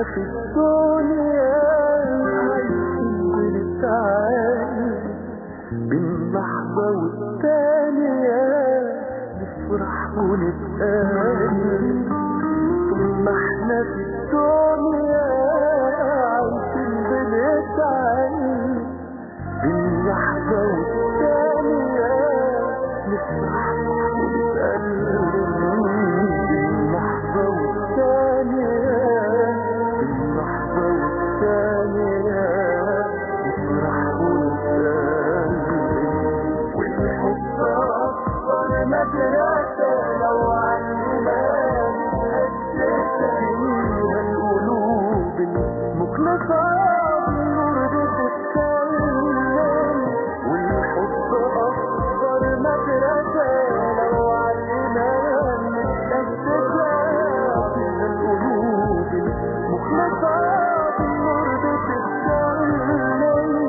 في الدنيا عايشين بنتعاني بين لحظة والتانية نفرح ونتقابل طول ما احنا في الدنيا عايشين بنتعاني بين لحظة والتانية نفرح ونتقابل بين لحظة والتانية بين لحظة والتانية نفرح ونتقابل والحب أكبر مدرسة لو عندنا نتأسس فيها القلوب المخلصة بالنور بتتكلم والحب أكبر مدرسة لو علمنا نتأسس فيها القلوب المخلصة بالنور بتتكلم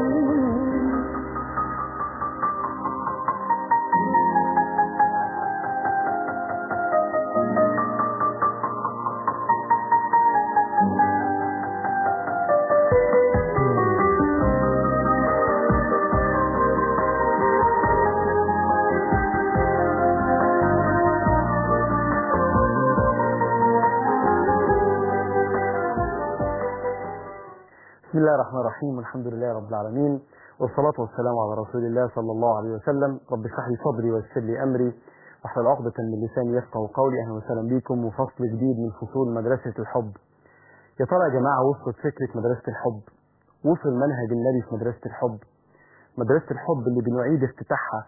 بسم الله الرحمن الرحيم والحمد لله رب العالمين والصلاة والسلام على رسول الله صلى الله عليه وسلم رب اشرح لي صدري ويسر لي أمري واحلل عقدة من لساني يفقه قولي أهلا وسهلا بكم وفصل جديد من فصول مدرسة الحب يا ترى يا جماعة وصلت فكرة مدرسة الحب وصل منهج النبي في مدرسة الحب مدرسة الحب اللي بنعيد افتتاحها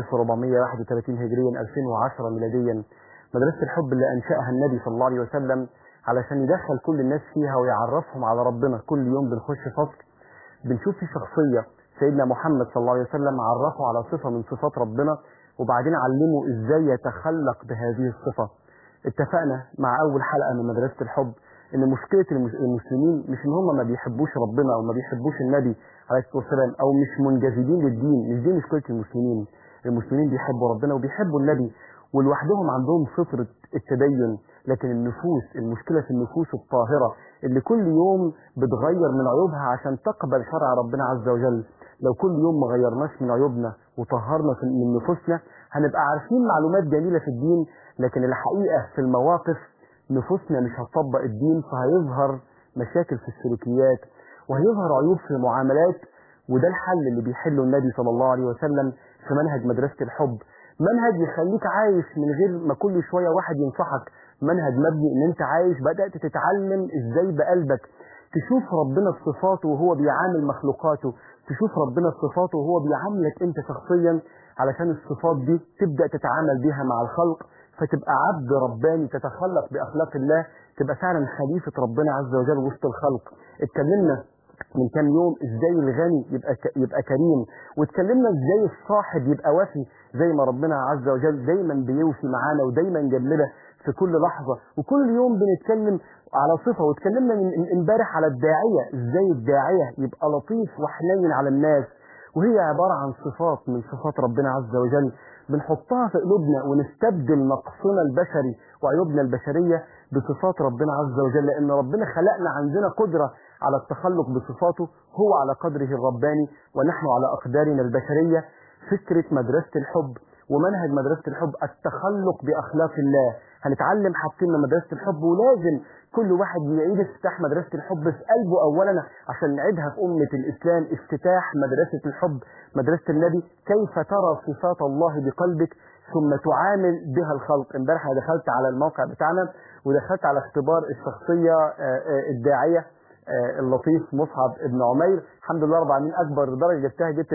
1431 هجريا 2010 ميلاديا مدرسة الحب اللي أنشأها النبي صلى الله عليه وسلم علشان يدخل كل الناس فيها ويعرفهم على ربنا كل يوم بنخش فصل بنشوف في شخصية سيدنا محمد صلى الله عليه وسلم عرفه على صفة من صفات ربنا وبعدين علمه ازاي يتخلق بهذه الصفة اتفقنا مع اول حلقة من مدرسة الحب ان مشكلة المس- المسلمين مش ان هم ما بيحبوش ربنا او ما بيحبوش النبي عليه الصلاة والسلام او مش منجذبين للدين مش دي مشكلة المسلمين المسلمين بيحبوا ربنا وبيحبوا النبي ولوحدهم عندهم فطرة التدين لكن النفوس المشكلة في النفوس الطاهرة اللي كل يوم بتغير من عيوبها عشان تقبل شرع ربنا عز وجل لو كل يوم ما غيرناش من عيوبنا وطهرنا في- من نفوسنا هنبقى عارفين معلومات جميلة في الدين لكن الحقيقة في المواقف نفوسنا مش هتطبق الدين فهيظهر مشاكل في السلوكيات وهيظهر عيوب في المعاملات وده الحل اللي بيحله النبي صلى الله عليه وسلم في منهج مدرسة الحب منهج يخليك عايش من غير ما كل شوية واحد ينصحك منهج مبني ان انت عايش بدأت تتعلم ازاي بقلبك تشوف ربنا في صفاته وهو بيعامل مخلوقاته تشوف ربنا في صفاته وهو بيعاملك انت شخصيا علشان الصفات دي تبدأ تتعامل بيها مع الخلق فتبقى عبد رباني تتخلق بأخلاق الله تبقى فعلا خليفة ربنا عز وجل وسط الخلق اتكلمنا من كام يوم ازاي الغني يبقى ك... يبقى كريم واتكلمنا ازاي الصاحب يبقى وفي زي ما ربنا عز وجل دايما بيوفي معانا ودايما جنبنا في كل لحظة وكل يوم بنتكلم على صفة واتكلمنا من من امبارح على الداعية ازاي الداعية يبقى لطيف وحنين على الناس وهي عبارة عن صفات من صفات ربنا عز وجل بنحطها في قلوبنا ونستبدل نقصنا البشري وعيوبنا البشرية بصفات ربنا عز وجل لأن ربنا خلقنا عندنا قدرة على التخلق بصفاته هو على قدره الرباني ونحن على أقدارنا البشرية فكرة مدرسة الحب ومنهج مدرسة الحب التخلق بأخلاق الله هنتعلم حاجتين من مدرسة الحب ولازم كل واحد يعيد افتتاح مدرسة الحب في قلبه أولا عشان نعيدها في أمة الإسلام افتتاح مدرسة الحب مدرسة النبي كيف ترى صفات الله بقلبك ثم تعامل بها الخلق امبارح انا دخلت على الموقع بتاعنا ودخلت على اختبار الشخصية آه، آه، الداعية آه، اللطيف مصعب ابن عمير الحمد لله رب العالمين اكبر درجه جبتها جبت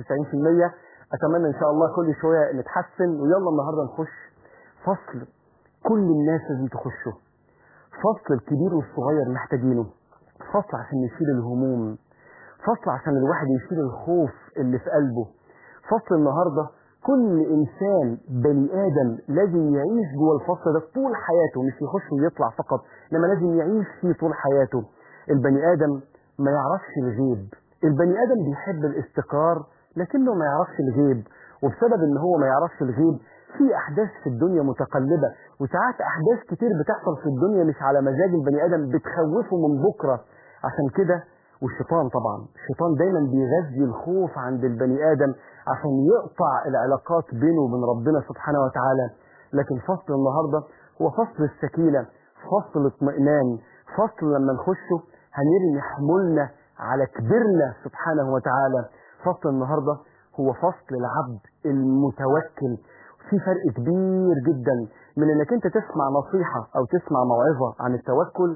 93% اتمنى ان شاء الله كل شويه نتحسن ويلا النهارده نخش فصل كل الناس لازم تخشه فصل الكبير والصغير محتاجينه فصل عشان نشيل الهموم فصل عشان الواحد يشيل الخوف اللي في قلبه فصل النهارده كل انسان بني ادم لازم يعيش جوه الفصل ده طول حياته مش يخش ويطلع فقط انما لازم يعيش فيه طول حياته البني ادم ما يعرفش الغيب البني ادم بيحب الاستقرار لكنه ما يعرفش الغيب وبسبب ان هو ما يعرفش الغيب في احداث في الدنيا متقلبه وساعات احداث كتير بتحصل في الدنيا مش على مزاج البني ادم بتخوفه من بكره عشان كده والشيطان طبعا الشيطان دايما بيغذي الخوف عند البني ادم عشان يقطع العلاقات بينه وبين ربنا سبحانه وتعالى لكن فصل النهارده هو فصل السكينه فصل الاطمئنان فصل لما نخشه هنرمي حمولنا على كبرنا سبحانه وتعالى فصل النهارده هو فصل العبد المتوكل في فرق كبير جدا من انك انت تسمع نصيحة او تسمع موعظة عن التوكل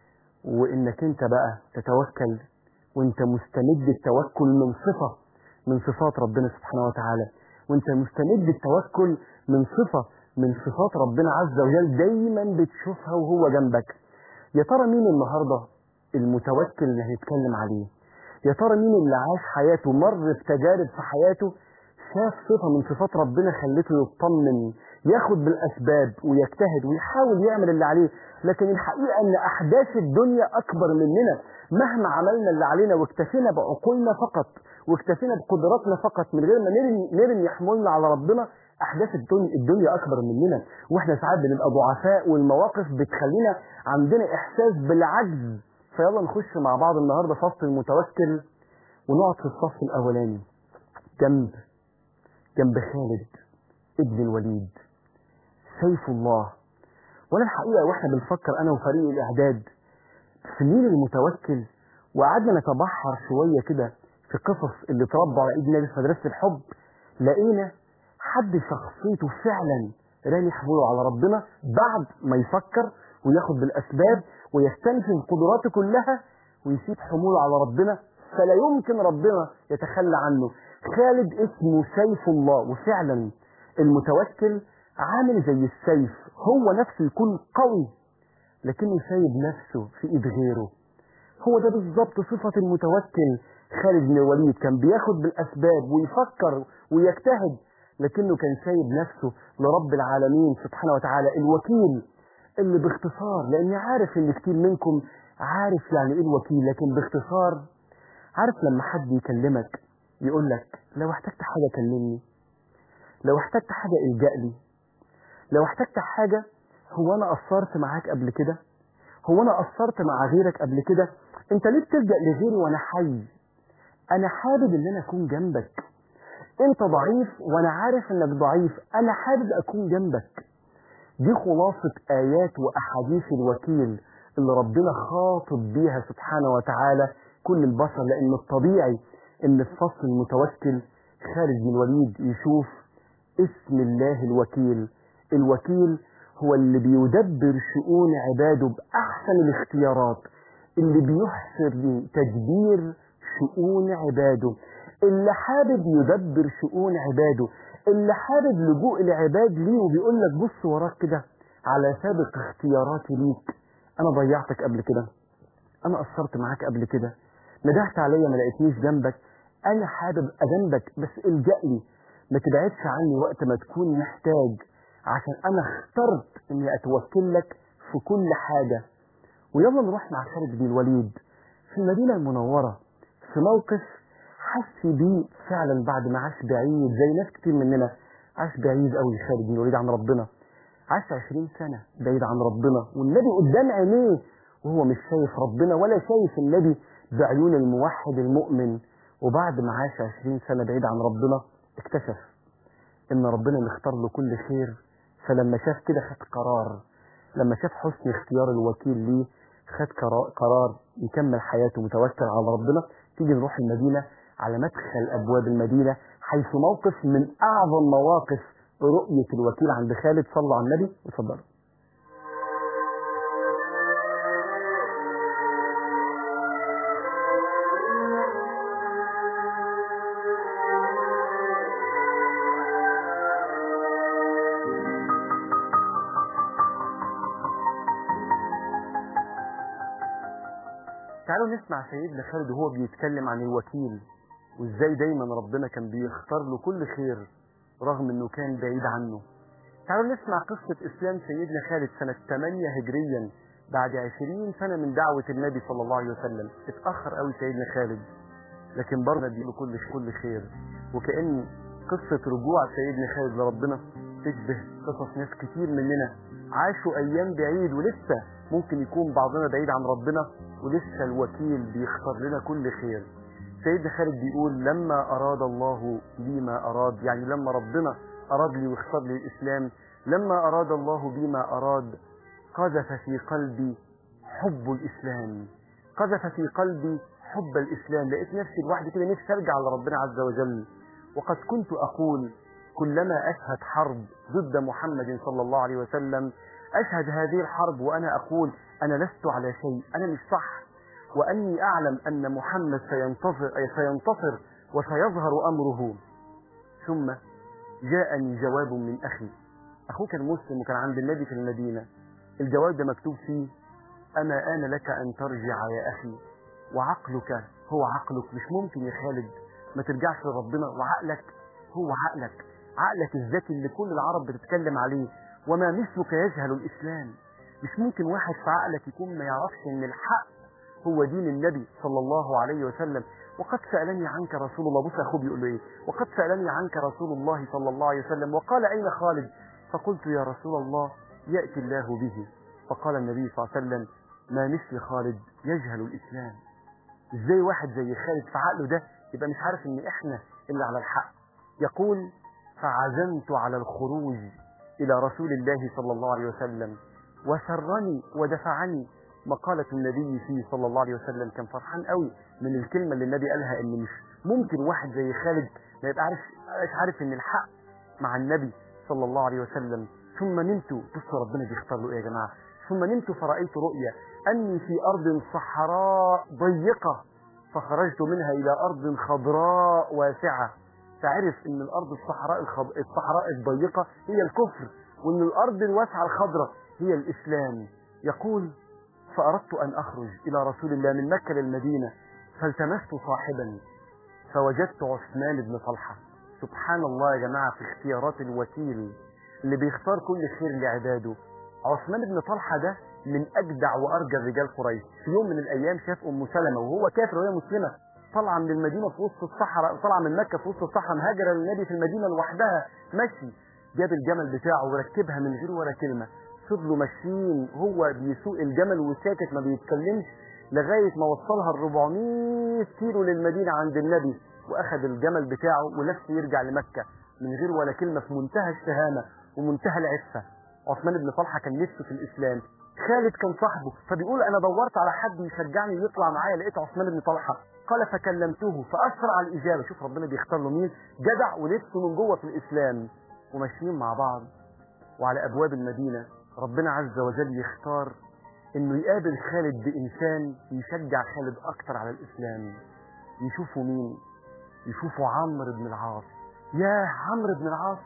وانك انت بقى تتوكل وانت مستمد التوكل من صفة من صفات ربنا سبحانه وتعالى وانت مستمد التوكل من صفة من صفات ربنا عز وجل دايما بتشوفها وهو جنبك يا ترى مين النهاردة المتوكل اللي هنتكلم عليه يا ترى مين اللي عاش حياته مر بتجارب في حياته شاف صفة من صفات ربنا خلته يطمن ياخد بالأسباب ويجتهد ويحاول يعمل اللي عليه لكن الحقيقة أن أحداث الدنيا أكبر مننا مهما عملنا اللي علينا واكتفينا بعقولنا فقط واكتفينا بقدراتنا فقط من غير ما نرمي, نرمي حمولنا على ربنا أحداث الدنيا, الدنيا أكبر مننا وإحنا ساعات بنبقى ضعفاء والمواقف بتخلينا عندنا إحساس بالعجز فيلا نخش مع بعض النهاردة فصل المتوكل ونقعد في الصف الأولاني جنب جنب خالد ابن الوليد سيف الله وانا الحقيقه واحنا بنفكر انا وفريق الاعداد في مين المتوكل وقعدنا نتبحر شويه كده في قصص اللي اتربوا على ايد النبي في مدرسه الحب لقينا حد شخصيته فعلا رامي حموله على ربنا بعد ما يفكر وياخد بالاسباب ويستنفذ قدراته كلها ويسيب حموله على ربنا فلا يمكن ربنا يتخلى عنه خالد اسمه سيف الله وفعلا المتوكل عامل زي السيف هو نفسه يكون قوي لكنه سايب نفسه في ايد غيره هو ده بالظبط صفة المتوكل خالد بن الوليد كان بياخد بالأسباب ويفكر ويجتهد لكنه كان سايب نفسه لرب العالمين سبحانه وتعالى الوكيل اللي باختصار لأني عارف إن كتير منكم عارف يعني إيه الوكيل لكن باختصار عارف لما حد يكلمك يقول لك لو احتجت حاجة كلمني لو احتجت حاجة الجأ لي لو احتجت حاجة هو انا قصرت معاك قبل كده هو انا قصرت مع غيرك قبل كده انت ليه بتلجأ لغيري وانا حي انا حابب ان انا اكون جنبك انت ضعيف وانا عارف انك ضعيف انا حابب اكون جنبك دي خلاصة ايات واحاديث الوكيل اللي ربنا خاطب بيها سبحانه وتعالى كل البشر لان الطبيعي ان في فصل المتوكل خالد بن الوليد يشوف اسم الله الوكيل الوكيل هو اللي بيدبر شؤون عباده بأحسن الاختيارات اللي بيحسن تدبير شؤون عباده اللي حابب يدبر شؤون عباده اللي حابب لجوء العباد ليه وبيقول لك بص وراك كده على سابق اختياراتي ليك انا ضيعتك قبل كده انا قصرت معاك قبل كده ندهت عليا ما لقيتنيش جنبك انا حابب اجنبك بس الجأ لي ما تبعدش عني وقت ما تكون محتاج عشان انا اخترت اني اتوكل لك في كل حاجة ويلا نروح مع خالد بن الوليد في المدينة المنورة في موقف حس بيه فعلا بعد ما عاش بعيد زي ناس كتير مننا عاش بعيد قوي خالد بن الوليد عن ربنا عاش 20 سنة بعيد عن ربنا والنبي قدام عينيه وهو مش شايف ربنا ولا شايف النبي بعيون الموحد المؤمن وبعد ما عاش 20 سنة بعيد عن ربنا اكتشف ان ربنا اللي اختار له كل خير فلما شاف كده خد قرار لما شاف حسن اختيار الوكيل ليه خد قرار- قرار يكمل حياته متوكل على ربنا تيجي نروح المدينة على مدخل أبواب المدينة حيث موقف من أعظم مواقف رؤية الوكيل عند خالد صلى على النبي وتفضل تعالوا نسمع سيدنا خالد وهو بيتكلم عن الوكيل وازاي دايما ربنا كان بيختار له كل خير رغم انه كان بعيد عنه تعالوا نسمع قصة اسلام سيدنا خالد سنة 8 هجريا بعد 20 سنة من دعوة النبي صلى الله عليه وسلم اتأخر قوي سيدنا خالد لكن برضه له كل كل خير وكأن قصة رجوع سيدنا خالد لربنا تشبه قصص ناس كتير مننا عاشوا ايام بعيد ولسه ممكن يكون بعضنا بعيد عن ربنا ولسه الوكيل بيختار لنا كل خير سيدنا خالد بيقول لما اراد الله لي ما اراد يعني لما ربنا اراد لي واختار لي الاسلام لما اراد الله بي ما اراد قذف في قلبي حب الاسلام قذف في قلبي حب الاسلام لقيت نفسي لوحدي كده نفسي ارجع لربنا عز وجل وقد كنت اقول كلما اشهد حرب ضد محمد صلى الله عليه وسلم اشهد هذه الحرب وانا اقول انا لست على شيء انا مش صح واني اعلم ان محمد سينتصر أي سينتصر وسيظهر امره ثم جاءني جواب من اخي اخوك المسلم وكان عند النبي في المدينه الجواب ده مكتوب فيه اما ان لك ان ترجع يا اخي وعقلك هو عقلك مش ممكن يا خالد ما ترجعش لربنا وعقلك هو عقلك عقلك الذكي اللي كل العرب بتتكلم عليه وما مثلك يجهل الاسلام مش ممكن واحد في عقلك يكون ما يعرفش ان الحق هو دين النبي صلى الله عليه وسلم وقد سألني عنك رسول الله بص أخوه بيقول له إيه وقد سألني عنك رسول الله صلى الله عليه وسلم وقال أين خالد فقلت يا رسول الله يأتي الله به فقال النبي صلى الله عليه وسلم ما مثل خالد يجهل الإسلام إزاي واحد زي خالد في عقله ده يبقى مش عارف إن إحنا اللي على الحق يقول فعزمت على الخروج إلى رسول الله صلى الله عليه وسلم وسرني ودفعني مقالة النبي فيه صلى الله عليه وسلم كان فرحان قوي من الكلمة اللي النبي قالها ان مش ممكن واحد زي خالد ما يبقى عارف مش عارف ان الحق مع النبي صلى الله عليه وسلم ثم نمت بصوا ربنا بيختار له ايه يا جماعة ثم نمت فرأيت رؤيا اني في ارض صحراء ضيقة فخرجت منها الى ارض خضراء واسعة فعرف ان الارض الصحراء الخض... الصحراء الضيقة هي الكفر وان الارض الواسعة الخضراء هي الاسلام يقول فأردت أن أخرج إلى رسول الله من مكة للمدينة فالتمست صاحبا فوجدت عثمان بن طلحة سبحان الله يا جماعة في اختيارات الوكيل اللي بيختار كل خير لعباده عثمان بن طلحة ده من أجدع وأرجى رجال قريش في يوم من الأيام شاف أم سلمة وهو كافر وهي مسلمة طالعة من المدينة في وسط الصحراء طالعة من مكة في وسط الصحراء مهاجرة للنبي في المدينة لوحدها مشي جاب الجمل بتاعه وركبها من غير ولا كلمة فضلوا ماشيين هو بيسوق الجمل وساكت ما بيتكلمش لغاية ما وصلها ال 400 كيلو للمدينة عند النبي وأخذ الجمل بتاعه ولف يرجع لمكة من غير ولا كلمة في منتهى الشهامة ومنتهى العفة عثمان بن طلحة كان نفسه في الإسلام خالد كان صاحبه فبيقول أنا دورت على حد يشجعني يطلع معايا لقيت عثمان بن طلحة قال فكلمته فأسرع الإجابة شوف ربنا بيختار له مين جدع ونفسه من جوه في الإسلام وماشيين مع بعض وعلى أبواب المدينة ربنا عز وجل يختار انه يقابل خالد بانسان يشجع خالد اكتر على الاسلام يشوفوا مين يشوفوا عمرو بن العاص يا عمرو بن العاص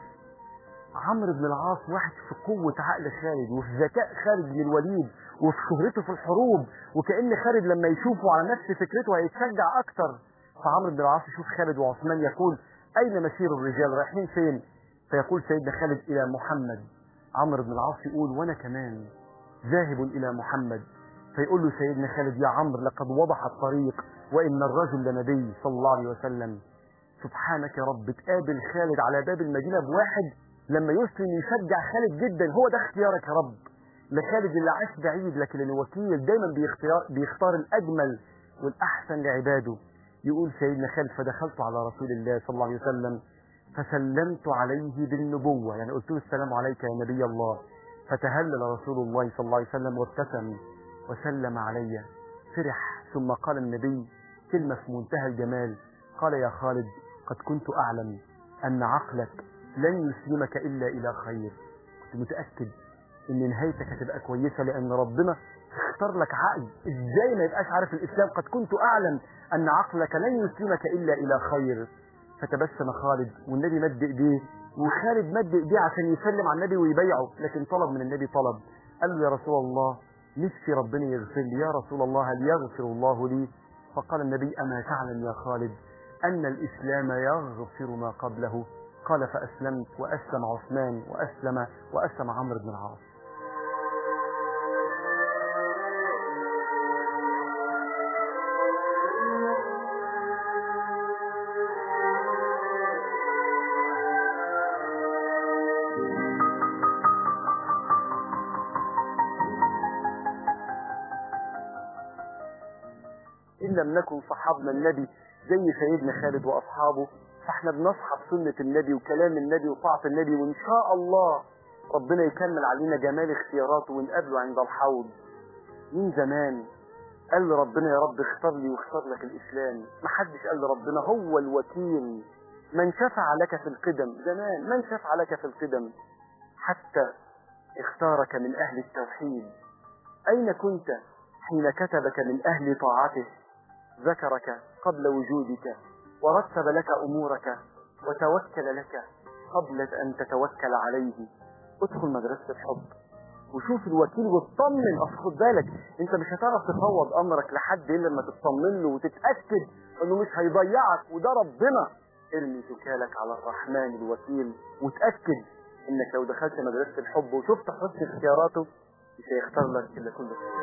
عمرو بن العاص واحد في قوة عقل خالد وفي ذكاء خالد بن الوليد وفي شهرته في الحروب وكأن خالد لما يشوفه على نفس فكرته هيتشجع أكتر فعمرو بن العاص يشوف خالد وعثمان يقول أين مسير الرجال رايحين فين فيقول سيدنا خالد إلى محمد عمرو بن العاص يقول وانا كمان ذاهب الى محمد فيقول له سيدنا خالد يا عمرو لقد وضح الطريق وان الرجل لنبي صلى الله عليه وسلم سبحانك يا رب تقابل خالد على باب المدينه بواحد لما يسلم يشجع خالد جدا هو ده اختيارك يا رب لخالد اللي عاش بعيد لكن الوكيل دايما بيختار, بيختار الاجمل والاحسن لعباده يقول سيدنا خالد فدخلت على رسول الله صلى الله عليه وسلم فسلمت عليه بالنبوة يعني قلت له السلام عليك يا نبي الله فتهلل رسول الله صلى الله عليه وسلم وابتسم وسلم علي فرح ثم قال النبي كلمة في منتهى الجمال قال يا خالد قد كنت أعلم أن عقلك لن يسلمك إلا إلى خير كنت متأكد أن نهايتك هتبقى كويسة لأن ربنا اختار لك عقل ازاي ما يبقاش عارف الإسلام قد كنت أعلم أن عقلك لن يسلمك إلا إلى خير فتبسم خالد والنبي مد ايديه وخالد مد ايديه عشان يسلم على النبي ويبيعه لكن طلب من النبي طلب قال له يا رسول الله نفسي ربنا يغفر لي يا رسول الله هل يغفر الله لي فقال النبي أما تعلم يا خالد أن الإسلام يغفر ما قبله قال فأسلمت وأسلم عثمان وأسلم وأسلم عمرو بن العاص لم نكن صحابنا النبي زي سيدنا خالد واصحابه فاحنا بنصحب سنة النبي وكلام النبي وطاعة النبي وان شاء الله ربنا يكمل علينا جمال اختياراته ونقابله عند الحوض من زمان قال لربنا يا رب اختار لي واختار لك الاسلام محدش قال لربنا هو الوكيل من شفع لك في القدم زمان من شفع لك في القدم حتى اختارك من اهل التوحيد اين كنت حين كتبك من اهل طاعته ذكرك قبل وجودك ورتب لك امورك وتوكل لك قبل ان تتوكل عليه ادخل مدرسة الحب وشوف الوكيل واطمن اصل خد بالك انت مش هتعرف تفوض امرك لحد الا لما تطمن له وتتاكد انه مش هيضيعك وده ربنا ارمي توكالك على الرحمن الوكيل وتاكد انك لو دخلت مدرسه الحب وشفت حسن اختياراته مش هيختار لك الا كل خير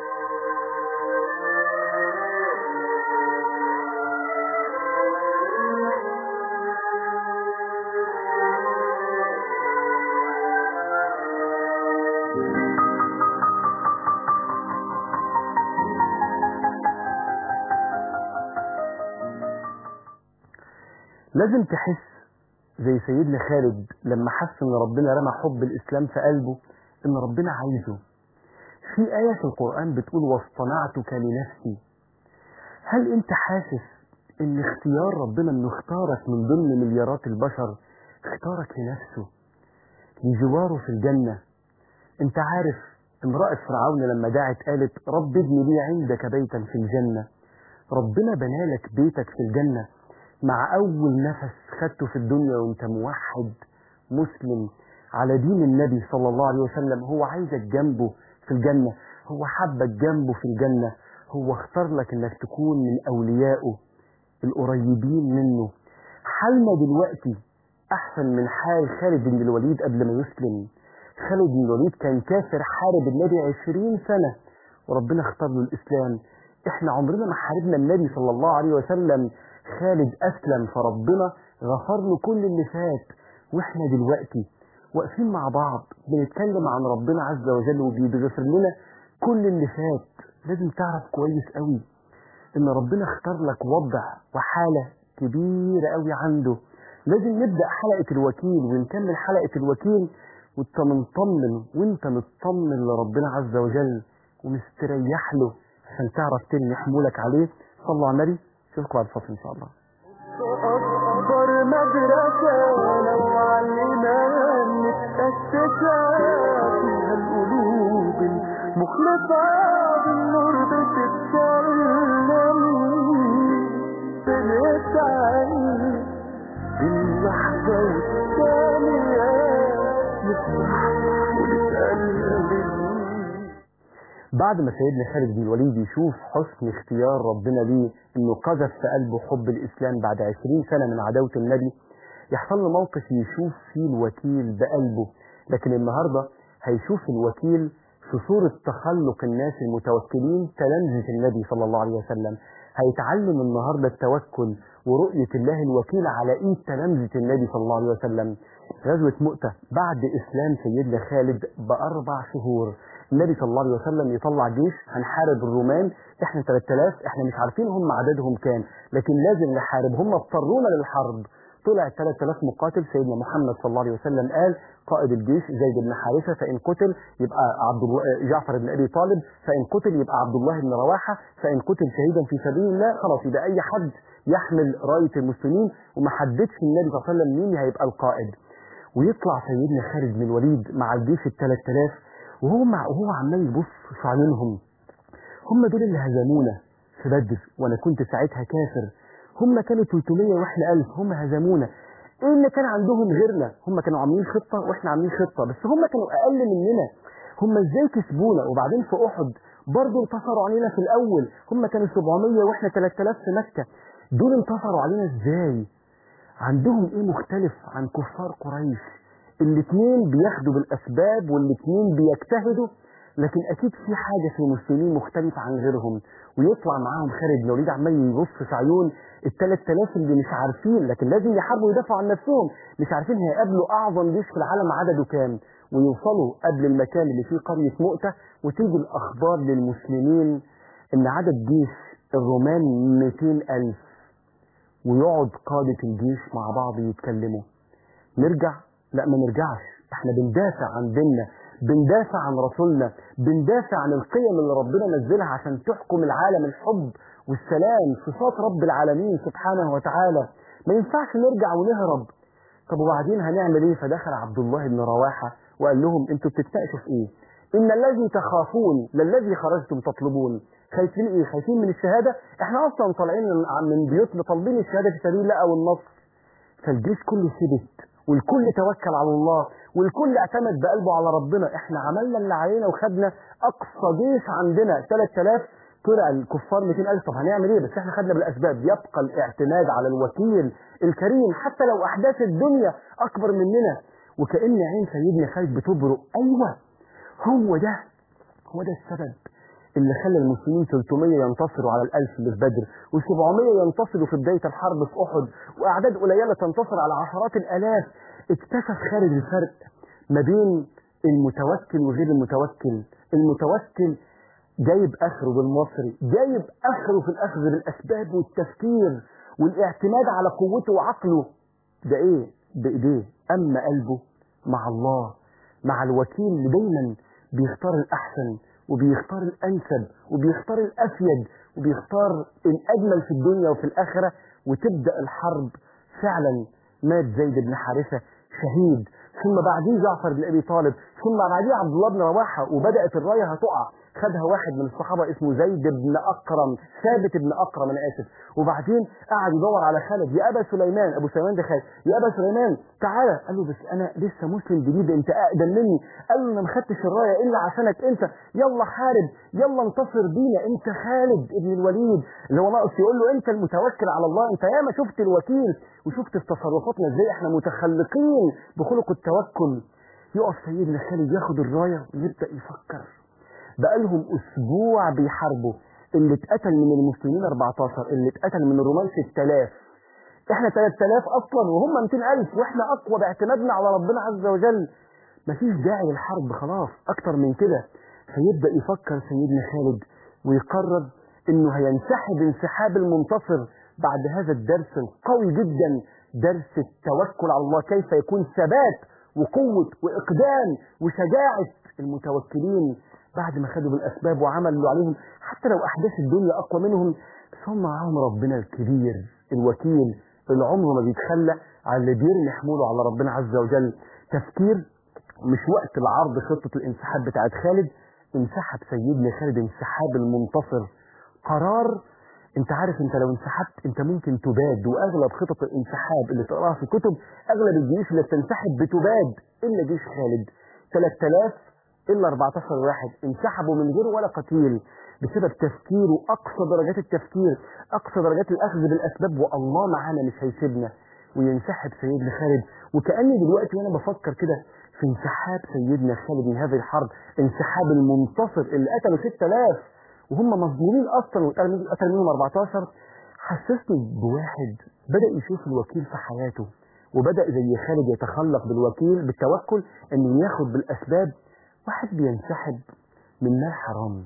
لازم تحس زي سيدنا خالد لما حس ان ربنا رمى حب الاسلام في قلبه ان ربنا عايزه في آية في القرآن بتقول واصطنعتك لنفسي هل انت حاسس ان اختيار ربنا انه اختارك من ضمن مليارات البشر اختارك لنفسه لجواره في الجنة انت عارف امرأة فرعون لما دعت قالت رب ابن لي عندك بيتا في الجنة ربنا بنالك بيتك في الجنة مع أول نفس خدته في الدنيا وأنت موحد مسلم على دين النبي صلى الله عليه وسلم هو عايزك جنبه في الجنة هو حبك جنبه في الجنة هو اختار لك انك تكون من أوليائه القريبين منه حالنا دلوقتي أحسن من حال خالد بن الوليد قبل ما يسلم خالد بن الوليد كان كافر حارب النبي عشرين سنة وربنا اختار له الإسلام احنا عمرنا ما حاربنا النبي صلى الله عليه وسلم خالد أسلم فربنا غفر له كل اللي فات واحنا دلوقتي واقفين مع بعض بنتكلم عن ربنا عز وجل وبيغفر لنا كل اللي فات لازم تعرف كويس قوي ان ربنا اختار لك وضع وحالة كبيرة قوي عنده لازم نبدأ حلقة الوكيل ونكمل حلقة الوكيل وانت مطمن وانت مطمن لربنا عز وجل ومستريح له عشان تعرف ترمي حمولك عليه صلوا على النبي اشوفكم بعد الفصل ان شاء الله أكبر مدرسة لو علمنا نتأسسا فيها القلوب المخلصة بالنور بتتكلم بنسعى باللحظة والثانية نفرح ونتألم بعد ما سيدنا خالد بن الوليد يشوف حسن اختيار ربنا ليه انه قذف في قلبه حب الاسلام بعد عشرين سنة من عداوة النبي يحصل له موقف يشوف فيه الوكيل بقلبه لكن النهاردة هيشوف الوكيل في صورة تخلق الناس المتوكلين تلامذة النبي صلى الله عليه وسلم هيتعلم النهاردة التوكل ورؤية الله الوكيل على ايد تلامذة النبي صلى الله عليه وسلم غزوة مؤتة بعد اسلام سيدنا خالد باربع شهور النبي صلى الله عليه وسلم يطلع جيش هنحارب الرومان احنا 3000 احنا مش عارفين هم عددهم كام لكن لازم نحارب هم اضطرونا للحرب طلع 3000 مقاتل سيدنا محمد صلى الله عليه وسلم قال قائد الجيش زيد بن حارثه فان قتل يبقى عبد الله جعفر بن ابي طالب فان قتل يبقى عبد الله بن رواحه فان قتل شهيدا في سبيل الله خلاص يبقى اي حد يحمل رايه المسلمين وما حددش النبي صلى الله عليه وسلم مين هيبقى القائد ويطلع سيدنا خالد بن الوليد مع الجيش ال 3000 وهو مع وهو عمال يبص في عيونهم هم دول اللي هزمونا في بدر وانا كنت ساعتها كافر هم كانوا 300 واحنا 1000 هم هزمونا ايه اللي كان عندهم غيرنا هم كانوا عاملين خطه واحنا عاملين خطه بس هم كانوا اقل مننا هم ازاي كسبونا وبعدين في احد برضه انتصروا علينا في الاول هم كانوا 700 واحنا 3000 في مكه دول انتصروا علينا ازاي عندهم ايه مختلف عن كفار قريش الاثنين بياخدوا بالاسباب والاثنين بيجتهدوا لكن اكيد في حاجه في المسلمين مختلفه عن غيرهم ويطلع معاهم خالد بن الوليد عمال يبص في عيون ال 3000 اللي مش عارفين لكن لازم يحاربوا يدافعوا عن نفسهم مش عارفين هيقابلوا اعظم جيش في العالم عدده كام ويوصلوا قبل المكان اللي فيه قريه مؤته وتيجي الاخبار للمسلمين ان عدد جيش الرومان 200 ألف ويقعد قادة الجيش مع بعض يتكلموا نرجع لا ما نرجعش احنا بندافع عن ديننا بندافع عن رسولنا بندافع عن القيم اللي ربنا نزلها عشان تحكم العالم الحب والسلام صفات رب العالمين سبحانه وتعالى ما ينفعش نرجع ونهرب طب وبعدين هنعمل ايه فدخل عبد الله بن رواحة وقال لهم انتوا بتتناقشوا في ايه ان الذي تخافون للذي خرجتم تطلبون خايفين ايه خايفين من الشهادة احنا اصلا طالعين من- من بيوتنا طالبين الشهادة في سبيل الله او النصر فالجيش كله ثبت والكل توكل على الله والكل اعتمد بقلبه على ربنا احنا عملنا اللي علينا وخدنا اقصى جيش عندنا 3000 طلع الكفار 200000 طب هنعمل ايه بس احنا خدنا بالاسباب يبقى الاعتماد على الوكيل الكريم حتى لو احداث الدنيا اكبر مننا وكأن عين سيدنا خالد بتبرق ايوه هو ده هو ده السبب اللي خلى المسلمين 300 ينتصروا على الألف اللي في بدر و700 ينتصروا في بداية الحرب في أحد وأعداد قليلة تنتصر على عشرات الآلاف اكتشف خالد الفرق ما بين المتوكل وغير المتوكل المتوكل جايب آخره بالمصري جايب آخره في الأخذ بالأسباب والتفكير والاعتماد على قوته وعقله ده إيه بإيديه أما قلبه مع الله مع الوكيل اللي دايما بيختار الأحسن وبيختار الأنسب وبيختار الأفيد وبيختار الأجمل في الدنيا وفي الآخرة وتبدأ الحرب فعلا مات زيد بن حارثة شهيد ثم بعديه جعفر بن أبي طالب ثم بعديه عبد الله بن رواحة وبدأت الراية هتقع خدها واحد من الصحابة اسمه زيد بن أقرم ثابت بن أقرم أنا آسف وبعدين قعد يدور على خالد يا أبا سليمان أبو سليمان ده خالد يا أبا سليمان تعالى قال له بس أنا لسه مسلم جديد أنت أقدم مني قال له أنا ما خدتش الراية إلا عشانك أنت يلا حارب يلا انتصر بينا أنت خالد ابن الوليد اللي هو ناقص يقول له أنت المتوكل على الله أنت ياما شفت الوكيل وشفت في تصرفاتنا إزاي إحنا متخلقين بخلق التوكل يقف سيدنا خالد ياخد الراية ويبدأ يفكر بقالهم اسبوع بيحاربوا اللي اتقتل من المسلمين 14 اللي اتقتل من الرومان 6000 احنا 3000 اصلا وهم 200000 واحنا اقوى باعتمادنا على ربنا عز وجل مفيش داعي للحرب خلاص اكتر من كده فيبدا يفكر سيدنا خالد ويقرر انه هينسحب انسحاب المنتصر بعد هذا الدرس القوي جدا درس التوكل على الله كيف يكون ثبات وقوة وإقدام وشجاعة المتوكلين بعد ما خدوا بالأسباب وعملوا اللي عليهم حتى لو أحداث الدنيا أقوى منهم بس هم معاهم ربنا الكبير الوكيل اللي عمره ما بيتخلى على اللي بيرمي حموله على ربنا عز وجل تفكير مش وقت العرض خطة الانسحاب بتاعت خالد انسحب سيدنا خالد انسحاب المنتصر قرار انت عارف انت لو انسحبت انت ممكن تباد واغلب خطط الانسحاب اللي تقراها في كتب اغلب الجيوش اللي بتنسحب بتباد الا جيش خالد 3000 الا 14 واحد انسحبوا من غير ولا قتيل بسبب تفكير واقصى درجات التفكير اقصى درجات الاخذ بالاسباب والله معانا مش هيسيبنا وينسحب سيدنا خالد وكاني دلوقتي وانا بفكر كده في انسحاب سيدنا خالد من هذه الحرب انسحاب المنتصر اللي قتلوا 6000 وهم مظلومين اصلا وقتل قتل منهم 14 حسسني بواحد بدا يشوف الوكيل في حياته وبدا زي خالد يتخلق بالوكيل بالتوكل انه ياخد بالاسباب واحد بينسحب من مال حرام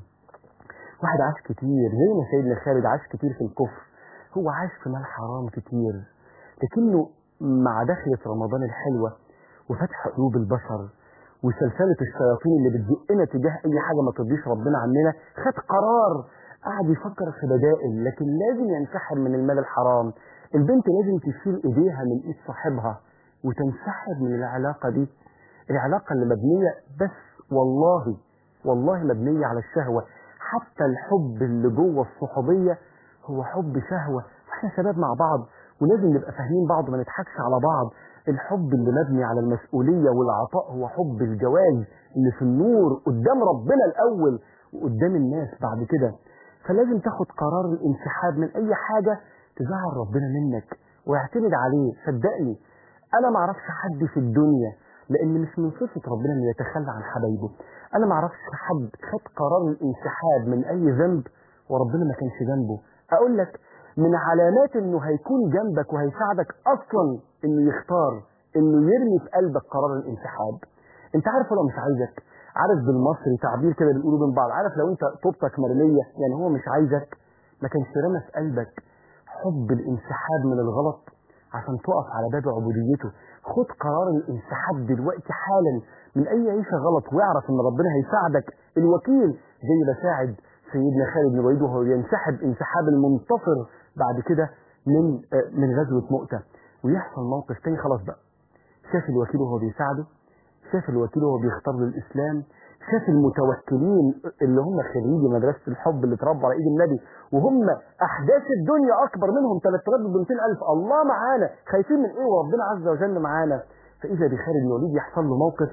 واحد عاش كتير زي ما سيدنا خالد عاش كتير في الكفر هو عاش في مال حرام كتير لكنه مع دخلة رمضان الحلوة وفتح قلوب البشر وسلسلة الشياطين اللي بتزقنا تجاه أي حاجة ما ترضيش ربنا عننا خد قرار قعد يفكر في بدائل لكن لازم ينسحب من المال الحرام البنت لازم تشيل ايديها من ايد صاحبها وتنسحب من العلاقة دي العلاقة اللي مبنية بس والله والله مبنية على الشهوة حتى الحب اللي جوه الصحوبية هو حب شهوة احنا شباب مع بعض ولازم نبقى فاهمين بعض وما نضحكش على بعض الحب اللي مبني على المسؤولية والعطاء هو حب الجواز اللي في النور قدام ربنا الأول وقدام الناس بعد كده فلازم تاخد قرار الانسحاب من أي حاجة تزعل ربنا منك واعتمد عليه صدقني أنا ما اعرفش حد في الدنيا لأن مش من صفة ربنا إنه يتخلى عن حبايبه أنا ما اعرفش حد خد قرار الانسحاب من أي ذنب وربنا ما كانش جنبه أقول لك من علامات انه هيكون جنبك وهيساعدك اصلا انه يختار انه يرمي في قلبك قرار الانسحاب انت عارف ولا مش عايزك عارف بالمصري تعبير كده بنقوله بين بعض عارف لو انت طوبتك مرميه يعني هو مش عايزك ما كانش رمى في قلبك حب الانسحاب من الغلط عشان تقف على باب عبوديته خد قرار الانسحاب دلوقتي حالا من اي عيشه غلط واعرف ان ربنا هيساعدك الوكيل زي ما ساعد سيدنا خالد بن الوليد وهو ينسحب انسحاب المنتصر بعد كده من آه، من غزوه مؤته ويحصل موقف تاني خلاص بقى شاف الوكيل وهو بيساعده شاف الوكيل وهو بيختار له الاسلام شاف المتوكلين اللي هم خريجي مدرسه الحب اللي اتربوا على ايد النبي وهم احداث الدنيا اكبر منهم 3200 الف الله معانا خايفين من ايه وربنا عز وجل معانا فاذا بخالد بن الوليد يحصل له موقف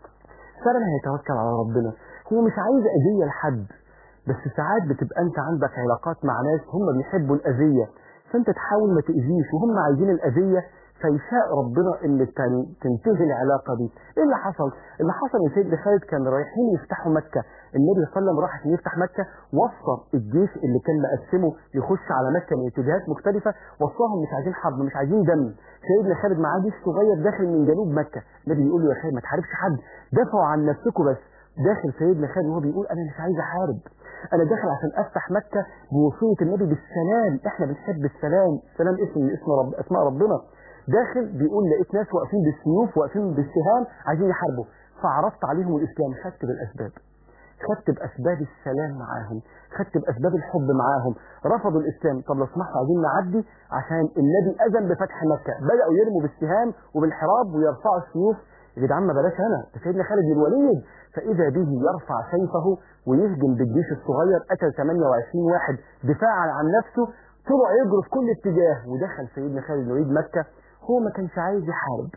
فعلا هيتوكل على ربنا هو مش عايز اذيه لحد بس ساعات بتبقى انت عندك علاقات مع ناس هم بيحبوا الاذيه فانت تحاول ما تاذيش وهم عايزين الاذيه فيشاء ربنا ان تن- تنتهي العلاقه دي ايه اللي حصل اللي حصل ان سيدنا خالد كان رايحين يفتحوا مكه النبي صلى الله عليه وسلم راح عشان يفتح مكه وصى الجيش اللي كان مقسمه يخش على مكه من اتجاهات مختلفه وصاهم مش عايزين حرب مش عايزين دم سيدنا خالد معاه جيش صغير داخل من جنوب مكه النبي يقول له يا خالد ما تحاربش حد دافعوا عن نفسكم بس داخل سيدنا خالد وهو بيقول انا مش عايز احارب انا داخل عشان افتح مكه بوصيه النبي بالسلام احنا بنحب السلام السلام اسم من اسم رب اسماء ربنا داخل بيقول لقيت ناس واقفين بالسيوف واقفين بالسهام عايزين يحاربوا فعرضت عليهم الاسلام خدت بالاسباب خدت باسباب السلام معاهم خدت باسباب الحب معاهم رفضوا الاسلام طب لو سمحتوا عايزين نعدي عشان النبي اذن بفتح مكه بداوا يرموا بالسهام وبالحراب ويرفعوا السيوف يا جدعان ما بلاش انا ده سيدنا خالد بن الوليد فاذا به يرفع سيفه ويهجم بالجيش الصغير قتل 28 واحد دفاعا عن نفسه طلع يجري في كل اتجاه ودخل سيدنا خالد بن الوليد مكه هو ما كانش عايز يحارب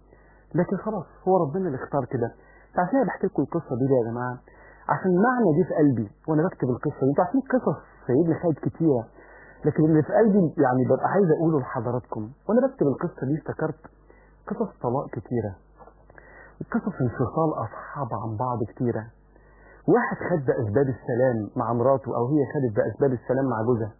لكن خلاص هو ربنا اللي اختار كده فعشان أنا بحكي لكم القصه دي ليه يا جماعه عشان معنى دي في قلبي وانا بكتب القصه دي انتوا عارفين قصص سيدنا خالد كتيره لكن اللي في قلبي يعني ببقى عايز اقوله لحضراتكم وانا بكتب القصه دي افتكرت قصص طلاق كتيره وقصص انفصال اصحاب عن بعض كتيره واحد خد باسباب السلام مع مراته او هي خدت باسباب السلام مع جوزها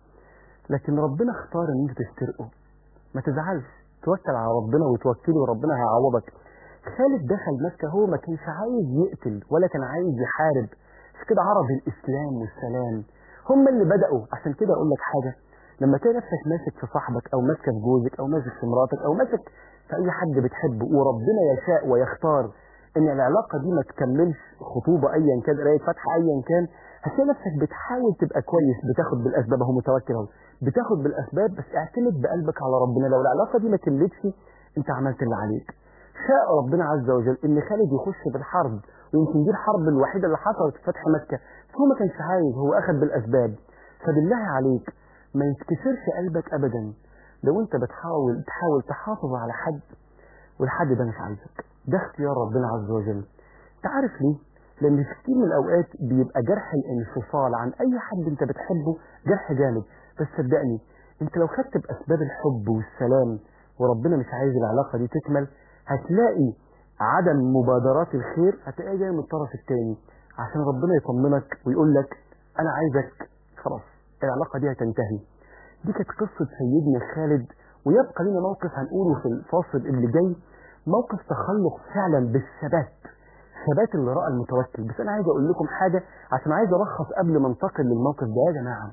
لكن ربنا اختار ان انتوا تفترقوا ما تزعلش توكل على ربنا وتوكله وربنا هيعوضك خالد دخل مكة هو ما كانش عايز يقتل ولا كان عايز يحارب بس كده عرض الإسلام والسلام هم اللي بدأوا عشان كده أقول لك حاجة لما تلاقي نفسك ماسك في صاحبك أو ماسك في جوزك أو ماسك في مراتك أو ماسك في أي حد بتحبه وربنا يشاء ويختار إن العلاقة دي ما تكملش خطوبة أيا كان قراية فتحة أيا كان هتلاقي نفسك بتحاول تبقى كويس بتاخد بالأسباب أهو متوكل أهو بتاخد بالأسباب بس اعتمد بقلبك على ربنا لو العلاقة دي ما كملتش أنت عملت اللي عليك شاء ربنا عز وجل ان خالد يخش في الحرب ويمكن دي الحرب الوحيده اللي حصلت في فتح مكه فهو ما كانش عايز هو اخذ بالاسباب فبالله عليك ما يتكسرش قلبك ابدا لو انت بتحاول تحاول تحافظ على حد والحد ده مش عايزك ده اختيار ربنا عز وجل انت عارف ليه لان في كتير من الاوقات بيبقى جرح الانفصال عن اي حد انت بتحبه جرح جامد بس صدقني انت لو خدت باسباب الحب والسلام وربنا مش عايز العلاقه دي تكمل هتلاقي عدم مبادرات الخير هتلاقيها جايه من الطرف الثاني عشان ربنا يطمنك ويقول لك انا عايزك خلاص العلاقه دي هتنتهي دي كانت قصه سيدنا خالد ويبقى لنا موقف هنقوله في الفاصل اللي جاي موقف تخلق فعلا بالثبات ثبات اللي راى المتوكل بس انا عايز اقول لكم حاجه عشان عايز الخص قبل ما انتقل للموقف ده يا جماعه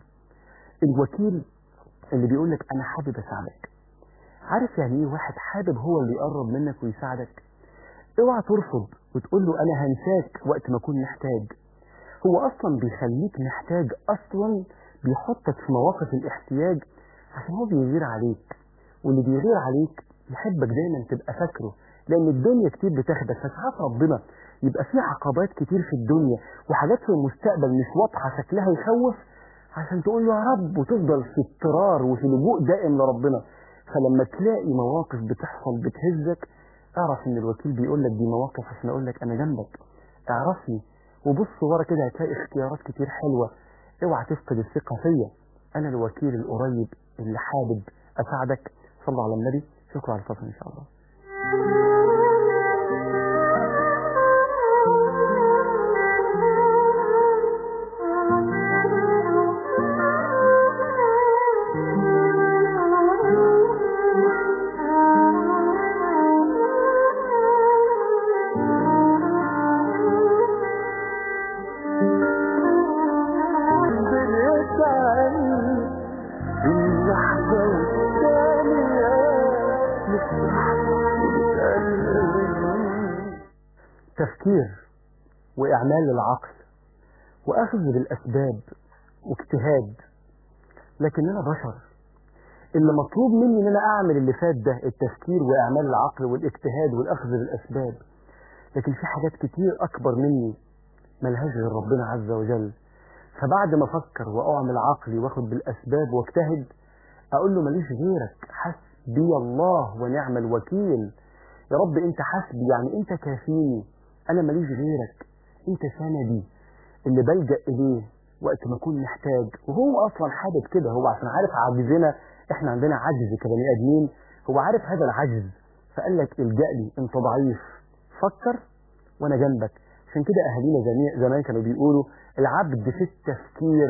الوكيل اللي بيقول لك انا حابب اساعدك عارف يعني ايه واحد حابب هو اللي يقرب منك ويساعدك اوعى ترفض وتقول له انا هنساك وقت ما اكون محتاج هو اصلا بيخليك محتاج اصلا بيحطك في مواقف الاحتياج عشان هو بيغير عليك واللي بيغير عليك يحبك دايما تبقى فاكره لان الدنيا كتير بتاخدك فساعات ربنا يبقى في عقبات كتير في الدنيا وحاجات في المستقبل مش واضحه شكلها يخوف عشان تقول له يا رب وتفضل في اضطرار وفي لجوء دائم لربنا فلما تلاقي مواقف بتحصل بتهزك اعرف ان الوكيل بيقول لك دي مواقف عشان اقول لك انا جنبك اعرفني وبص ورا كده هتلاقي اختيارات كتير حلوه اوعى تفقد الثقه فيا انا الوكيل القريب اللي حابب اساعدك صلوا على النبي شكرا على الفضل ان شاء الله بنسعى تفكير وإعمال للعقل وأخذ بالأسباب واجتهاد لكننا بشر اللي مطلوب مني ان انا اعمل اللي فات ده التفكير واعمال العقل والاجتهاد والاخذ بالاسباب لكن في حاجات كتير اكبر مني ملهاش غير ربنا عز وجل فبعد ما افكر واعمل عقلي واخد بالاسباب واجتهد اقول له ماليش غيرك حسبي الله ونعم الوكيل يا رب انت حسبي يعني انت كافيني انا ماليش غيرك انت سندي اللي بلجأ اليه وقت ما اكون محتاج وهو اصلا حابب كده هو عشان عارف عاجزنا احنا عندنا عجز كبني ادمين هو عارف هذا العجز فقال لك الجأ لي انت ضعيف فكر وانا جنبك عشان كده اهالينا زمي- زمان كانوا بيقولوا العبد في التفكير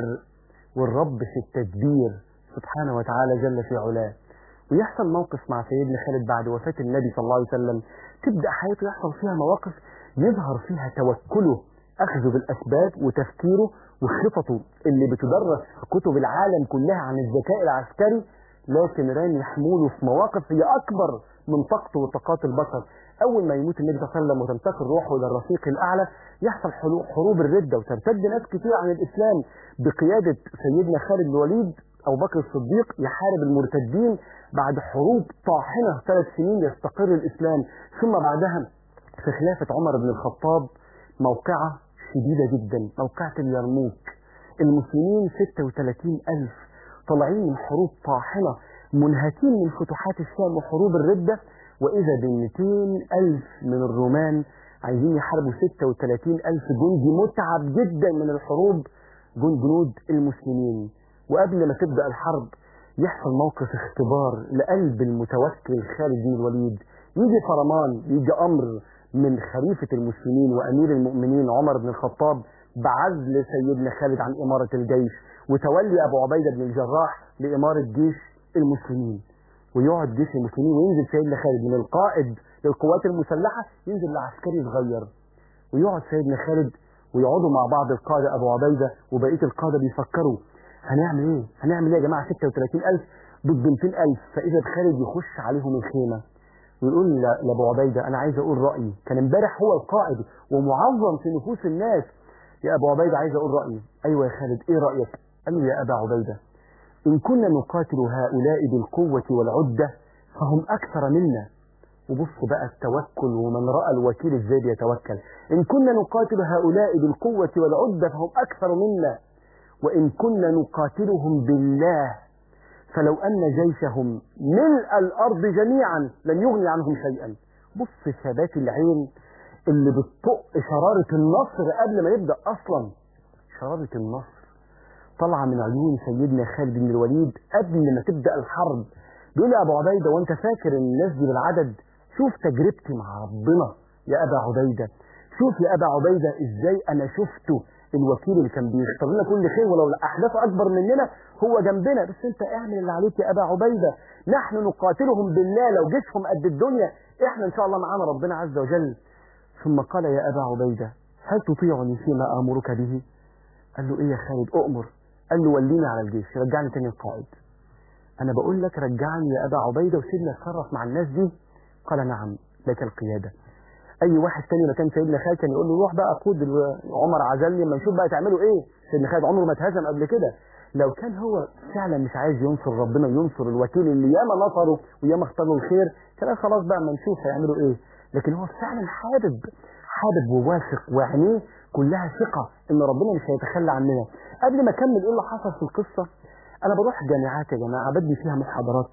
والرب في التدبير سبحانه وتعالى جل في علاه ويحصل موقف مع سيدنا خالد بعد وفاة النبي صلى الله عليه وسلم تبدأ حياته يحصل فيها مواقف يظهر فيها توكله أخذه بالأسباب وتفكيره وخططه اللي بتدرس في كتب العالم كلها عن الذكاء العسكري لكن رامي حموله في مواقف هي أكبر من طاقته وطاقات البشر أول ما يموت النبي صلى الله عليه وسلم وتنتقل روحه إلى الرفيق الأعلى يحصل حلو- حروب الردة وترتد ناس كتير عن الإسلام بقيادة سيدنا خالد الوليد أبو بكر الصديق يحارب المرتدين بعد حروب طاحنة ثلاث سنين يستقر الإسلام ثم بعدها في خلافة عمر بن الخطاب موقعة شديدة جدا موقعة اليرموك المسلمين 36 ألف طالعين من حروب طاحنة منهكين من فتوحات الشام وحروب الردة وإذا ب 200 ألف من الرومان عايزين يحاربوا 36 ألف جندي متعب جدا من الحروب جند جنود المسلمين وقبل ما تبدأ الحرب يحصل موقف اختبار لقلب المتوكل خالد بن الوليد يجي فرمان يجي أمر من خليفة المسلمين وأمير المؤمنين عمر بن الخطاب بعزل سيدنا خالد عن إمارة الجيش وتولي أبو عبيدة بن الجراح لإمارة جيش المسلمين ويقعد جيش المسلمين وينزل سيدنا خالد من القائد للقوات المسلحة ينزل لعسكري صغير ويقعد سيدنا خالد ويقعدوا مع بعض القادة أبو عبيدة وبقية القادة بيفكروا هنعمل إيه؟ هنعمل إيه يا جماعة 36000 ضد 200000 فإذا خالد يخش عليهم الخيمة ويقول ل- لأبو عبيدة أنا عايز أقول رأيي كان امبارح هو القائد ومعظم في نفوس الناس يا أبو عبيدة عايز أقول رأيي أيوة يا خالد إيه رأيك؟ قال له يا أبا عبيدة إن كنا نقاتل هؤلاء بالقوة والعدة فهم أكثر منا وبص بقى التوكل ومن رأى الوكيل ازاي بيتوكل إن كنا نقاتل هؤلاء بالقوة والعدة فهم أكثر منا وإن كنا نقاتلهم بالله فلو أن جيشهم ملء الأرض جميعا لن يغني عنهم شيئا بص ثبات العين اللي بتطق شرارة النصر قبل ما يبدأ أصلا شرارة النصر طالعة من عيون سيدنا خالد بن الوليد قبل ما تبدأ الحرب بيقول يا أبو عبيدة وأنت فاكر إن الناس دي بالعدد شوف تجربتي مع ربنا يا أبا عبيدة شوف يا أبا عبيدة إزاي أنا شفته الوكيل اللي كان بيختار لنا كل خير ولو الأحداث أكبر مننا هو جنبنا بس أنت اعمل اللي عليك يا أبا عبيدة نحن نقاتلهم بالله لو جيشهم قد الدنيا إحنا إن شاء الله معانا ربنا عز وجل ثم قال يا أبا عبيدة هل تطيعني فيما آمرك به قال له إيه يا خالد أؤمر قال له وليني على الجيش رجعني تاني القائد أنا بقول لك رجعني يا أبا عبيدة وسيبني أتصرف مع الناس دي قال نعم لك القيادة أي واحد تاني مكان سيدنا خالد كان يقول له روح بقى قود ال- عمر عزلني اما نشوف بقى تعملوا إيه سيدنا خالد عمره ما اتهزم قبل كده لو كان هو فعلا مش عايز ينصر ربنا وينصر الوكيل اللي ياما نصره وياما اختار له الخير كان قال خلاص بقى اما نشوف هيعملوا ايه لكن هو فعلا حابب حابب وواثق وعينيه كلها ثقة ان ربنا مش هيتخلى عننا قبل ما اكمل ايه اللي حصل في القصة انا بروح جامعات يا جماعة بدي فيها محاضرات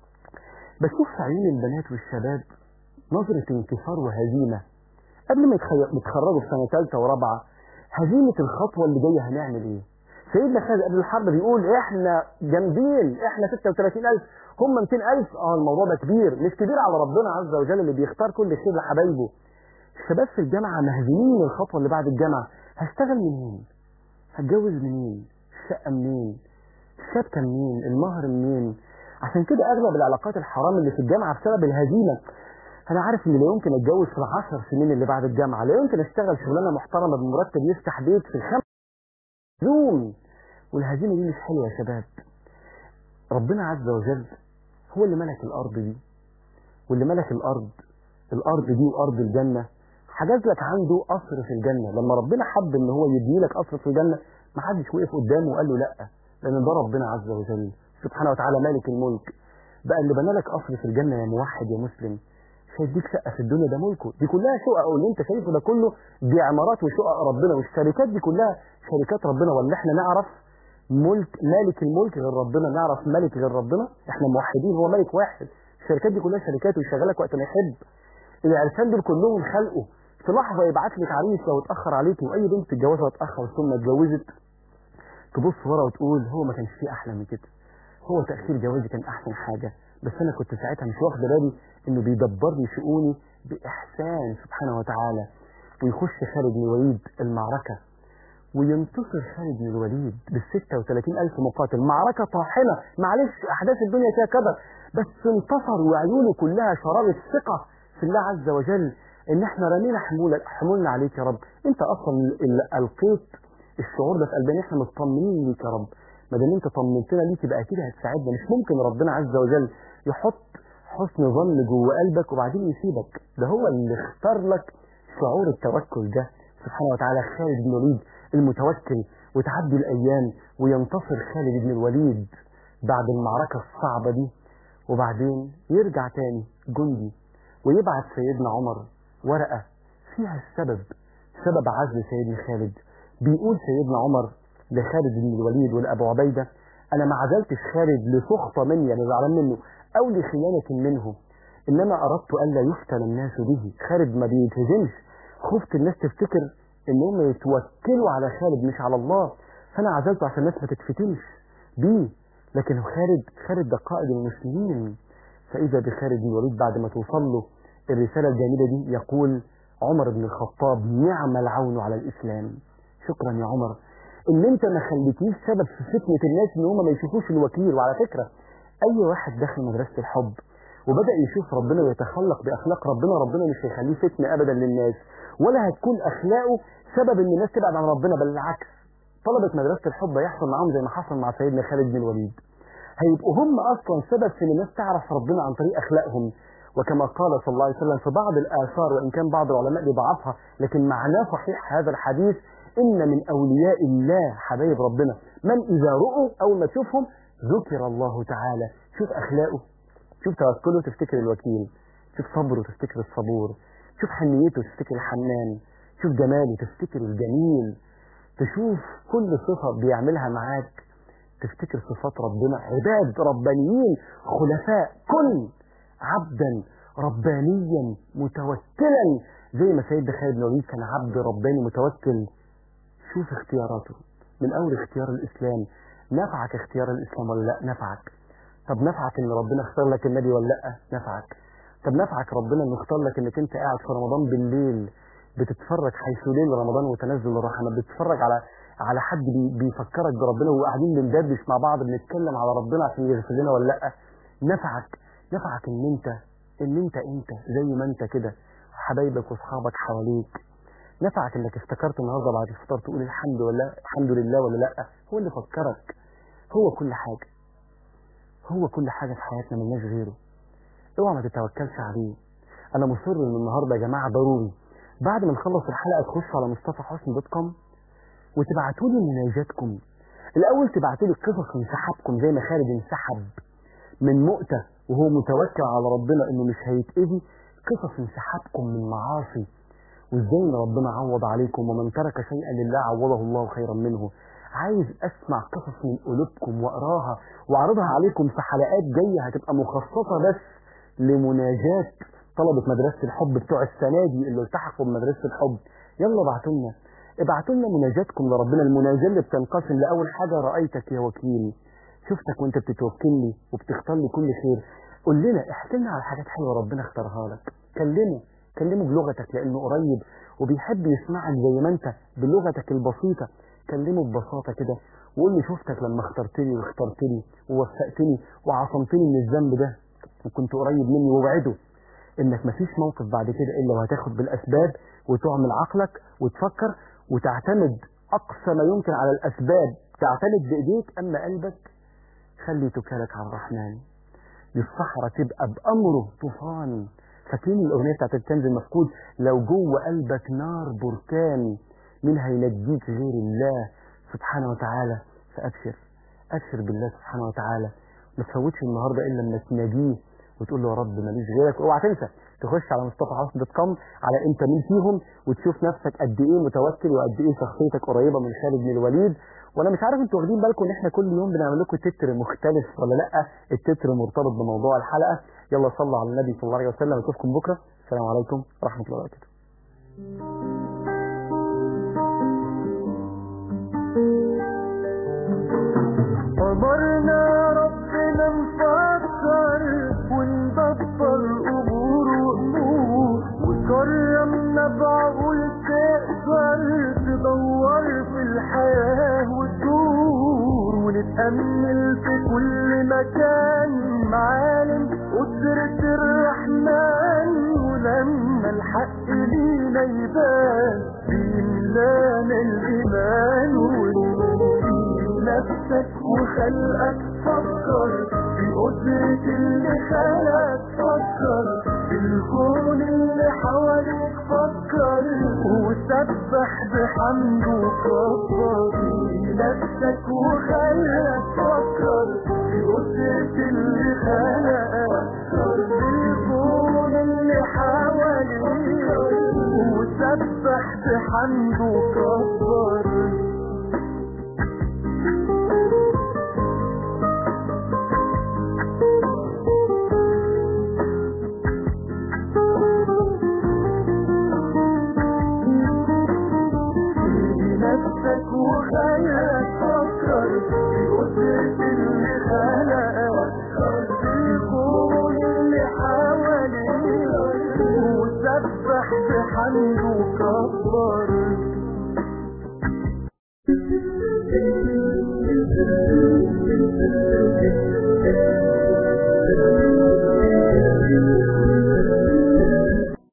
بشوف في عيون البنات والشباب نظرة انكسار وهزيمة قبل ما يتخي- يتخرجوا في سنة ثالثة ورابعة هزيمة الخطوة اللي جاية هنعمل ايه سيدنا خالد قبل الحرب بيقول احنا جامدين احنا 36000 هم 200000 اه الموضوع ده كبير مش كبير على ربنا عز وجل اللي بيختار كل خير لحبايبه الشباب في الجامعة مهزومين من الخطوة اللي بعد الجامعة هشتغل منين هتجوز منين الشقة منين الشبكة منين المهر منين عشان كده اغلب العلاقات الحرام اللي في الجامعة بسبب الهزيمة انا عارف ان لا يمكن اتجوز في العشر سنين اللي بعد الجامعة لا يمكن اشتغل شغلانة محترمة بمرتب يفتح بيت في الخمس زوم والهزيمة دي مش حلوة يا شباب ربنا عز وجل هو اللي ملك الارض دي واللي ملك الارض الارض دي وارض الجنة حجز لك عنده قصر في الجنة لما ربنا حب ان هو يبني لك قصر في الجنة ما حدش وقف قدامه وقال له لا لان ده ربنا عز وجل سبحانه وتعالى مالك الملك بقى اللي بنى لك قصر في الجنة يا موحد يا مسلم مش هيديك شقة في الدنيا ده ملكه دي كلها شقق واللي انت شايفه ده كله دي عمارات وشقق ربنا والشركات دي كلها شركات ربنا ولا احنا نعرف ملك مالك الملك غير ربنا نعرف ملك غير ربنا احنا موحدين هو ملك واحد الشركات دي كلها شركات ويشغلك وقت ما يحب العرسان دول كلهم خلقه في لحظه يبعت لك عريس لو اتاخر عليك واي بنت اتجوزها اتاخر ثم اتجوزت تبص ورا وتقول هو ما كانش فيه احلى من كده هو تاخير جوازي كان احسن حاجه بس انا كنت ساعتها مش واخد بالي انه بيدبر لي شؤوني باحسان سبحانه وتعالى ويخش خالد بن الوليد المعركه وينتصر خالد بن الوليد بال 36 ألف مقاتل معركة طاحنة معلش أحداث الدنيا فيها كذا بس انتصر وعيونه كلها شرارة ثقة في الله عز وجل إن إحنا رمينا حمولة حمولنا عليك يا رب أنت أصلا اللي ألقيت الشعور ده في قلبنا إحنا مطمنين ليك يا رب ما دام أنت طمنتنا ليك يبقى أكيد هتساعدنا مش ممكن ربنا عز وجل يحط حسن ظن جوه قلبك وبعدين يسيبك ده هو اللي اختار لك شعور التوكل ده سبحانه وتعالى خالد بن الوليد المتوكل وتعدي الأيام وينتصر خالد بن الوليد بعد المعركة الصعبة دي وبعدين يرجع تاني جندي ويبعت سيدنا عمر ورقة فيها السبب سبب عزل سيدنا خالد بيقول سيدنا عمر لخالد بن الوليد ولأبو عبيدة أنا ما عزلتش خالد لسخطة مني أنا زعلان منه أو لخيانة منه إنما أردت ألا يفتن الناس به خالد ما بيتهزمش خفت الناس تفتكر ان هم يتوكلوا على خالد مش على الله فانا عزلته عشان الناس ما تتفتنش بيه لكن خالد خالد ده قائد المسلمين فاذا بخالد بن الوليد بعد ما توصل له الرساله الجميله دي يقول عمر بن الخطاب نعم العون على الاسلام شكرا يا عمر ان انت ما خليتنيش سبب في فتنه الناس ان هم ما يشوفوش الوكيل وعلى فكره اي واحد دخل مدرسه الحب وبدا يشوف ربنا ويتخلق باخلاق ربنا ربنا مش هيخليه فتنه ابدا للناس ولا هتكون اخلاقه سبب ان الناس تبعد عن ربنا بل العكس طلبة مدرسة الحب هيحصل معاهم زي ما حصل مع سيدنا خالد بن الوليد هيبقوا هم اصلا سبب في ان الناس تعرف ربنا عن طريق اخلاقهم وكما قال صلى الله عليه وسلم في بعض الاثار وان كان بعض العلماء بيضعفها لكن معناه صحيح هذا الحديث ان من اولياء الله حبايب ربنا من اذا رؤوا اول ما تشوفهم ذكر الله تعالى شوف اخلاقه شوف توكله تفتكر الوكيل شوف صبره تفتكر الصبور شوف حنيته تفتكر الحنان شوف جماله تفتكر الجميل تشوف كل صفة بيعملها معاك تفتكر صفات ربنا عباد ربانيين خلفاء كن عبدا ربانيا متوكلا زي ما سيدنا خالد بن الوليد كان عبد رباني متوكل شوف اختياراته من اول اختيار الاسلام نفعك اختيار الاسلام ولا لا نفعك طب نفعك ان ربنا اختار لك النبي ولا لا نفعك طب نفعك ربنا انه اختار لك انك انت قاعد في رمضان بالليل بتتفرج حيث ليل رمضان وتنزل الرحمه بتتفرج على على حد بي بيفكرك بربنا وقاعدين بندردش مع بعض بنتكلم على ربنا عشان يغفر لنا ولا لا نفعك نفعك ان انت ان انت انت زي ما انت كده حبايبك واصحابك حواليك نفعك انك افتكرت النهارده بعد الفطار تقول الحمد لله الحمد لله ولا لا هو اللي فكرك هو كل حاجه هو كل حاجه في حياتنا ملناش غيره اوعى ما تتوكلش عليه انا مصر ان النهارده يا جماعه ضروري بعد ما نخلص الحلقه تخشوا على مصطفى حسن دوت كوم وتبعتوا لي مناجاتكم الاول تبعتوا لي قصص انسحابكم زي ما خالد انسحب من مؤتة وهو متوكل على ربنا انه مش هيتأذي قصص انسحابكم من معاصي وازاي ان ربنا عوض عليكم ومن ترك شيئا لله عوضه الله خيرا منه عايز اسمع قصص من قلوبكم واقراها واعرضها عليكم في حلقات جايه هتبقى مخصصه بس لمناجاه طلبه مدرسه الحب بتوع السنه دي اللي التحقوا بمدرسه الحب يلا ابعتوا لنا ابعتوا لنا مناجاتكم لربنا المناجاه اللي بتنقسم لاول حاجه رايتك يا وكيل شفتك وانت بتتوكلني وبتختار لي كل خير قول لنا احكي لنا على حاجات حلوه ربنا اختارها لك كلمه كلمه بلغتك لانه قريب وبيحب يسمعك زي ما انت بلغتك البسيطه كلمه ببساطه كده وقول لي شفتك لما اخترتني واخترتني ووفقتني وعصمتني من الذنب ده وكنت قريب مني ووعده انك مفيش موقف بعد كده الا وهتاخد بالاسباب وتعمل عقلك وتفكر وتعتمد اقصى ما يمكن على الاسباب تعتمد بايديك اما قلبك خلي توكلك على الرحمن دي الصحراء تبقى بامره طوفان فاكرين الاغنيه بتاعت الكنز المفقود لو جوه قلبك نار بركان مين هينجيك غير الله سبحانه وتعالى فابشر ابشر بالله سبحانه وتعالى ما تفوتش النهارده الا لما تناجيه وتقول له يا رب ماليش غيرك اوعى تنسى تخش على مصطفى حسن دوت كوم على انت مين فيهم وتشوف نفسك قد ايه متوكل وقد ايه شخصيتك قريبه من خالد بن الوليد وانا مش عارف انتوا واخدين بالكم ان احنا كل يوم بنعمل لكم تتر مختلف ولا لا التتر مرتبط بموضوع الحلقه يلا صلوا على النبي صلى الله عليه وسلم اشوفكم بكره السلام عليكم ورحمه الله وبركاته أمرنا ربنا نفكر وندبر أمور وأمور وكرمنا بعقول تقدر تدور في الحياة وتدور ونتأمل في كل مكان معالم قدرة الرحمن ولما الحق لينا يبان بيملانا الإيمان ونقول نفسك وخلقك فكر في قدرة اللي خلقك فكر في الكون اللي حواليك فكر وسبح بحمده وكبر في نفسك وخلقك فكر في قدرة اللي خلقك فكر في الكون اللي حواليك وسبح بحمده وكبر نفسك وخيالك فكر في قدرة اللي خلقك فكر في الكون اللي حواليك وسبح بحمده وكبر